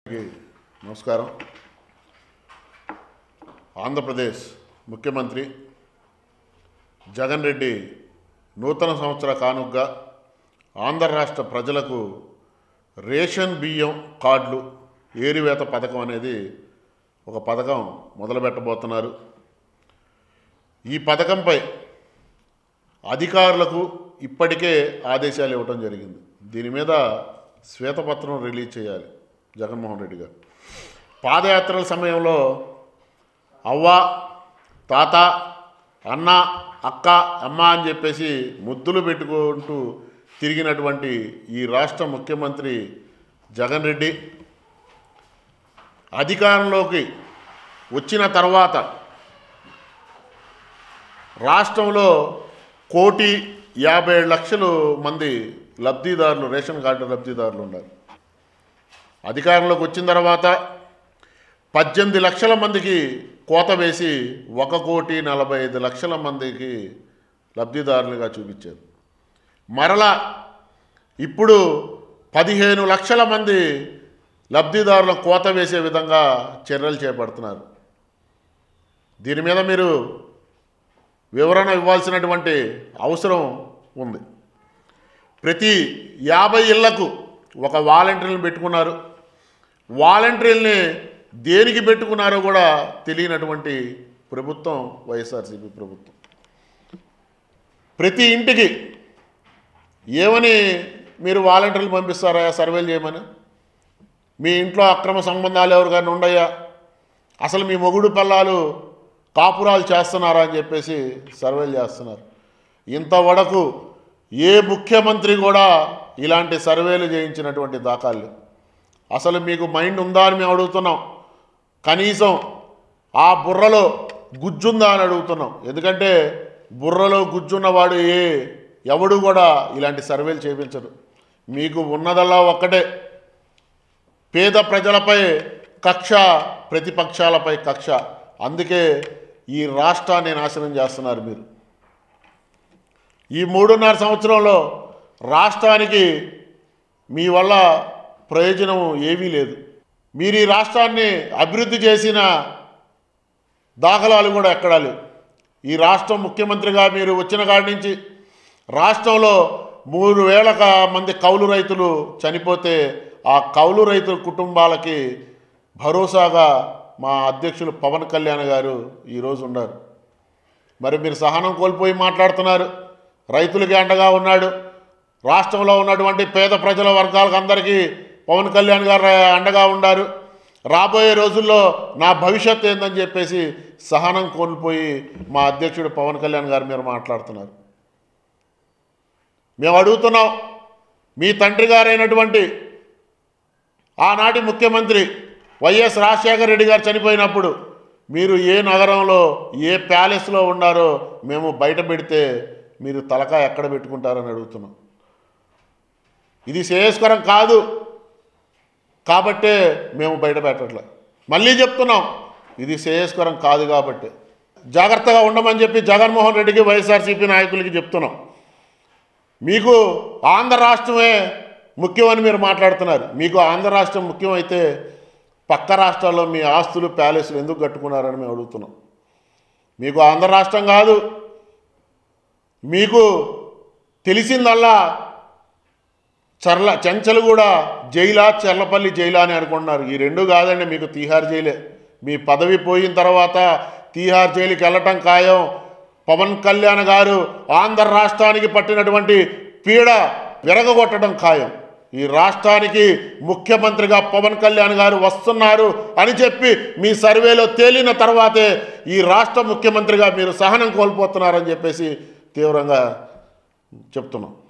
అందరికీ నమస్కారం ఆంధ్రప్రదేశ్ ముఖ్యమంత్రి జగన్ రెడ్డి నూతన సంవత్సర కానుగ్గా ఆంధ్ర రాష్ట్ర ప్రజలకు రేషన్ బియ్యం కార్డులు ఏరివేత పథకం అనేది ఒక పథకం మొదలుపెట్టబోతున్నారు ఈ పథకంపై అధికారులకు ఇప్పటికే ఆదేశాలు ఇవ్వడం జరిగింది దీని మీద శ్వేతపత్రం రిలీజ్ చేయాలి జగన్మోహన్ రెడ్డి గారు పాదయాత్రల సమయంలో అవ్వ తాత అన్న అక్క అమ్మ అని చెప్పేసి ముద్దులు పెట్టుకుంటూ తిరిగినటువంటి ఈ రాష్ట్ర ముఖ్యమంత్రి జగన్ రెడ్డి అధికారంలోకి వచ్చిన తర్వాత రాష్ట్రంలో కోటి యాభై ఏడు లక్షలు మంది లబ్ధిదారులు రేషన్ కార్డు లబ్ధిదారులు ఉన్నారు అధికారంలోకి వచ్చిన తర్వాత పద్దెనిమిది లక్షల మందికి కోత వేసి ఒక కోటి నలభై ఐదు లక్షల మందికి లబ్ధిదారులుగా చూపించారు మరలా ఇప్పుడు పదిహేను లక్షల మంది లబ్ధిదారుల కోత వేసే విధంగా చర్యలు చేపడుతున్నారు దీని మీద మీరు వివరణ ఇవ్వాల్సినటువంటి అవసరం ఉంది ప్రతి యాభై ఇళ్లకు ఒక వాలంటీర్ని పెట్టుకున్నారు వాలంటీర్ని దేనికి పెట్టుకున్నారో కూడా తెలియనటువంటి ప్రభుత్వం వైఎస్ఆర్సీపీ ప్రభుత్వం ప్రతి ఇంటికి ఏమని మీరు వాలంటీర్లు పంపిస్తారా సర్వేలు చేయమని మీ ఇంట్లో అక్రమ సంబంధాలు ఎవరికైనా ఉండయా అసలు మీ మొగుడు పిల్లలు కాపురాలు చేస్తున్నారా అని చెప్పేసి సర్వేలు చేస్తున్నారు ఇంతవరకు ఏ ముఖ్యమంత్రి కూడా ఇలాంటి సర్వేలు చేయించినటువంటి దాఖలు అసలు మీకు మైండ్ ఉందా అని మేము అడుగుతున్నాం కనీసం ఆ బుర్రలో గుజ్జుందా అని అడుగుతున్నాం ఎందుకంటే బుర్రలో గుజ్జున్నవాడు ఏ ఎవడు కూడా ఇలాంటి సర్వేలు చేయించడు మీకు ఉన్నదల్లా ఒక్కటే పేద ప్రజలపై కక్ష ప్రతిపక్షాలపై కక్ష అందుకే ఈ రాష్ట్రాన్ని నాశనం చేస్తున్నారు మీరు ఈ మూడున్నర సంవత్సరంలో రాష్ట్రానికి మీ వల్ల ప్రయోజనం ఏమీ లేదు మీరు ఈ రాష్ట్రాన్ని అభివృద్ధి చేసిన దాఖలాలు కూడా ఎక్కడా లేవు ఈ రాష్ట్రం ముఖ్యమంత్రిగా మీరు వచ్చిన కాడి నుంచి రాష్ట్రంలో మూడు వేల క- మంది కౌలు రైతులు చనిపోతే ఆ కౌలు రైతుల కుటుంబాలకి భరోసాగా మా అధ్యక్షులు పవన్ కళ్యాణ్ గారు ఈరోజు ఉన్నారు మరి మీరు సహనం కోల్పోయి మాట్లాడుతున్నారు రైతులకి అండగా ఉన్నాడు రాష్ట్రంలో ఉన్నటువంటి పేద ప్రజల వర్గాలకు అందరికీ పవన్ కళ్యాణ్ గారు అండగా ఉన్నారు రాబోయే రోజుల్లో నా భవిష్యత్ ఏందని చెప్పేసి సహనం కోల్పోయి మా అధ్యక్షుడు పవన్ కళ్యాణ్ గారు మీరు మాట్లాడుతున్నారు మేము అడుగుతున్నాం మీ తండ్రి గారైనటువంటి ఆనాటి ముఖ్యమంత్రి వైఎస్ రాజశేఖర రెడ్డి గారు చనిపోయినప్పుడు మీరు ఏ నగరంలో ఏ ప్యాలెస్లో ఉన్నారో మేము బయట పెడితే మీరు తలకాయ ఎక్కడ పెట్టుకుంటారని అడుగుతున్నాం ఇది శ్రేయస్కరం కాదు కాబట్టే మేము బయట పెట్టట్లే మళ్ళీ చెప్తున్నాం ఇది శ్రేయస్కరం కాదు కాబట్టి జాగ్రత్తగా ఉండమని చెప్పి జగన్మోహన్ రెడ్డికి వైఎస్ఆర్సీపీ నాయకులకి చెప్తున్నాం మీకు ఆంధ్ర రాష్ట్రమే ముఖ్యమని మీరు మాట్లాడుతున్నారు మీకు ఆంధ్ర రాష్ట్రం ముఖ్యమైతే పక్క రాష్ట్రాల్లో మీ ఆస్తులు ప్యాలెస్లు ఎందుకు కట్టుకున్నారని మేము అడుగుతున్నాం మీకు ఆంధ్ర రాష్ట్రం కాదు మీకు తెలిసిందల్లా చర్ల చెంచలగూడ జైలా చెర్లపల్లి జైలా అని అనుకుంటున్నారు ఈ రెండు కాదండి మీకు తీహార్ జైలే మీ పదవి పోయిన తర్వాత తీహార్ జైలుకి వెళ్ళటం ఖాయం పవన్ కళ్యాణ్ గారు ఆంధ్ర రాష్ట్రానికి పట్టినటువంటి పీడ విరగగొట్టడం ఖాయం ఈ రాష్ట్రానికి ముఖ్యమంత్రిగా పవన్ కళ్యాణ్ గారు వస్తున్నారు అని చెప్పి మీ సర్వేలో తేలిన తర్వాతే ఈ రాష్ట్ర ముఖ్యమంత్రిగా మీరు సహనం కోల్పోతున్నారని చెప్పేసి తీవ్రంగా చెప్తున్నాం